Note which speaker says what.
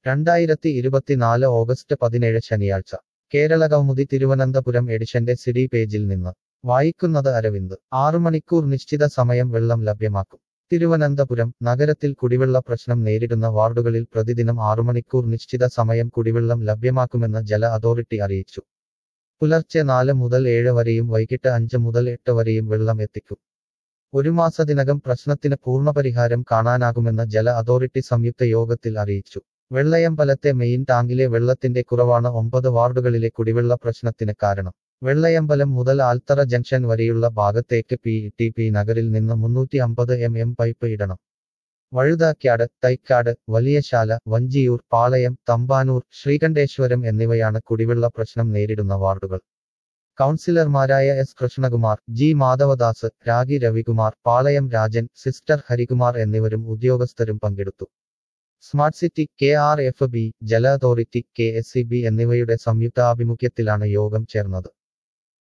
Speaker 1: രണ്ടായിരത്തി ഇരുപത്തിനാല് ഓഗസ്റ്റ് പതിനേഴ് ശനിയാഴ്ച കേരള കൗമുദി തിരുവനന്തപുരം എഡിഷന്റെ സിഡി പേജിൽ നിന്ന് വായിക്കുന്നത് അരവിന്ദ് ആറു മണിക്കൂർ നിശ്ചിത സമയം വെള്ളം ലഭ്യമാക്കും തിരുവനന്തപുരം നഗരത്തിൽ കുടിവെള്ള പ്രശ്നം നേരിടുന്ന വാർഡുകളിൽ പ്രതിദിനം ആറുമണിക്കൂർ നിശ്ചിത സമയം കുടിവെള്ളം ലഭ്യമാക്കുമെന്ന് ജല അതോറിറ്റി അറിയിച്ചു പുലർച്ചെ നാല് മുതൽ ഏഴ് വരെയും വൈകിട്ട് അഞ്ച് മുതൽ എട്ട് വരെയും വെള്ളം എത്തിക്കും ഒരു മാസത്തിനകം പ്രശ്നത്തിന് പൂർണ്ണപരിഹാരം കാണാനാകുമെന്ന് ജല അതോറിറ്റി സംയുക്ത യോഗത്തിൽ അറിയിച്ചു വെള്ളയമ്പലത്തെ മെയിൻ ടാങ്കിലെ വെള്ളത്തിന്റെ കുറവാണ് ഒമ്പത് വാർഡുകളിലെ കുടിവെള്ള പ്രശ്നത്തിന് കാരണം വെള്ളയമ്പലം മുതൽ ആൽത്തറ ജംഗ്ഷൻ വരെയുള്ള ഭാഗത്തേക്ക് പി ടി പി നഗറിൽ നിന്ന് മുന്നൂറ്റി അമ്പത് എം എം പൈപ്പ് ഇടണം വഴുതാക്കാട് തൈക്കാട് വലിയശാല വഞ്ചിയൂർ പാളയം തമ്പാനൂർ ശ്രീകണ്ഠേശ്വരം എന്നിവയാണ് കുടിവെള്ള പ്രശ്നം നേരിടുന്ന വാർഡുകൾ കൗൺസിലർമാരായ S Krishnakumar G Madhavadas Ragi Ravikumar Palayam Rajan sister Harikumar എന്നിവരും ഉദ്യോഗസ്ഥരും പങ്കെടുത്തു smart city K R F B ജല authority K S C B എന്നിവയുടെ സംയുക്താഭിമുഖ്യത്തിലാണ് യോഗം ചേർന്നത്